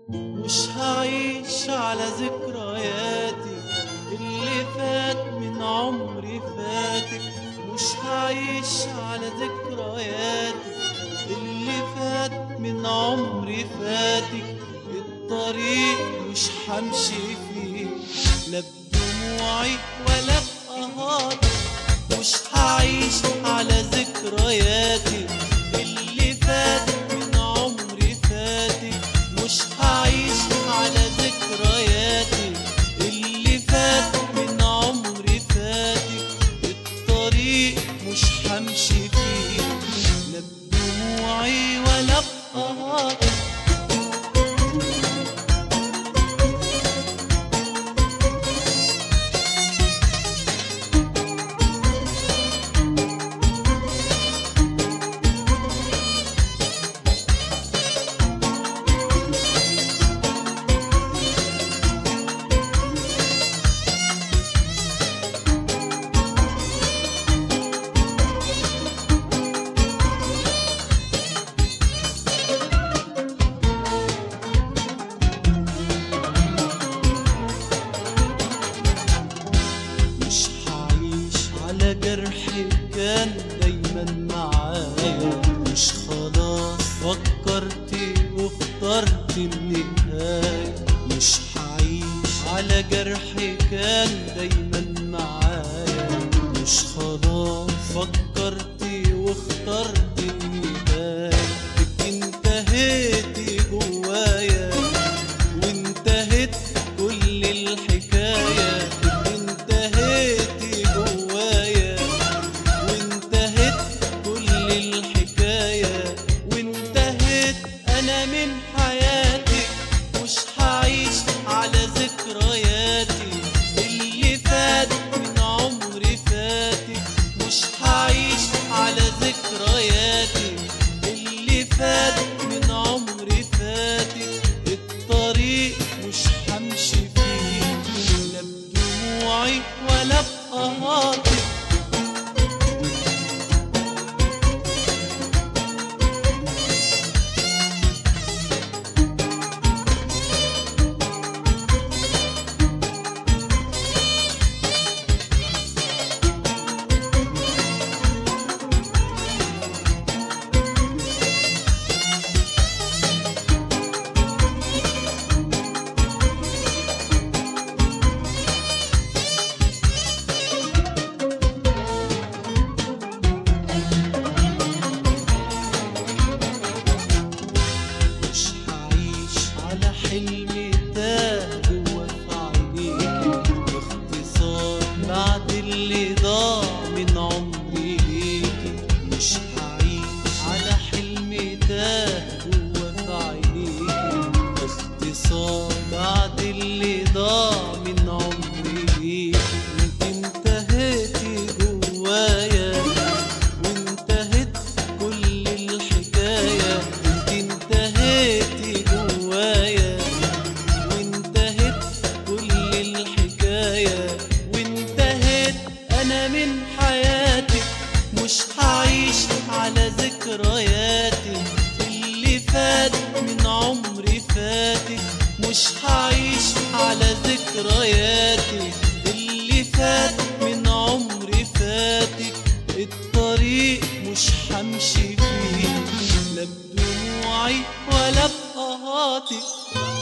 مش هعيش على ذكرياتي اللي فات من عمري فاتك مش هعيش على ذكرياتي اللي فات من عمري فاتك الطريق مش همشي فيه لا بدموعي ولا بقهاتي مش هعيش على ذكرياتي اللي فات من عمري فاتك مش هعيش على ذكرياتي اللي فات من عمري فاتك الطريق مش همشي فيه لا بدموعي ولا بقهاتي مش هعيش على جرح كان دايما معايا مش خلاص فكرت واخترت النهاية مش هعيش على جرح كان دايما معايا مش خلاص فكرت واخترت النهاية انتهيت جوايا وانتهت كل الحكاية انتهيت جوايا وانتهت كل الحكاية وانتهت أنا من حياتي مش هعيش على ذكرياتي اللي فات من عمري فاتك مش هعيش على ذكرياتي اللي فات من عمري فاتك الطريق مش همشي فيه لا بدموعي ولا بقهاتي مش هعيش على حلم تاه جوا في عينيكي باختصار بعد اللي ضاع من عمري ليكي مش هعيش على حلم تاه جوا في عينيكي باختصار بعد اللي ضاع من عمري ليكي انت انتهيتي جوايا وانتهت كل الحكاية انت انتهيتي جوايا وانتهت كل الحكاية وانتهت انا من حياتي مش هعيش على ذكرياتي اللي فات من عمري فاتك مش هعيش على ذكرياتي اللي فات من عمري فاتك الطريق مش همشي فيه لا بدموعي ولا بقهاتي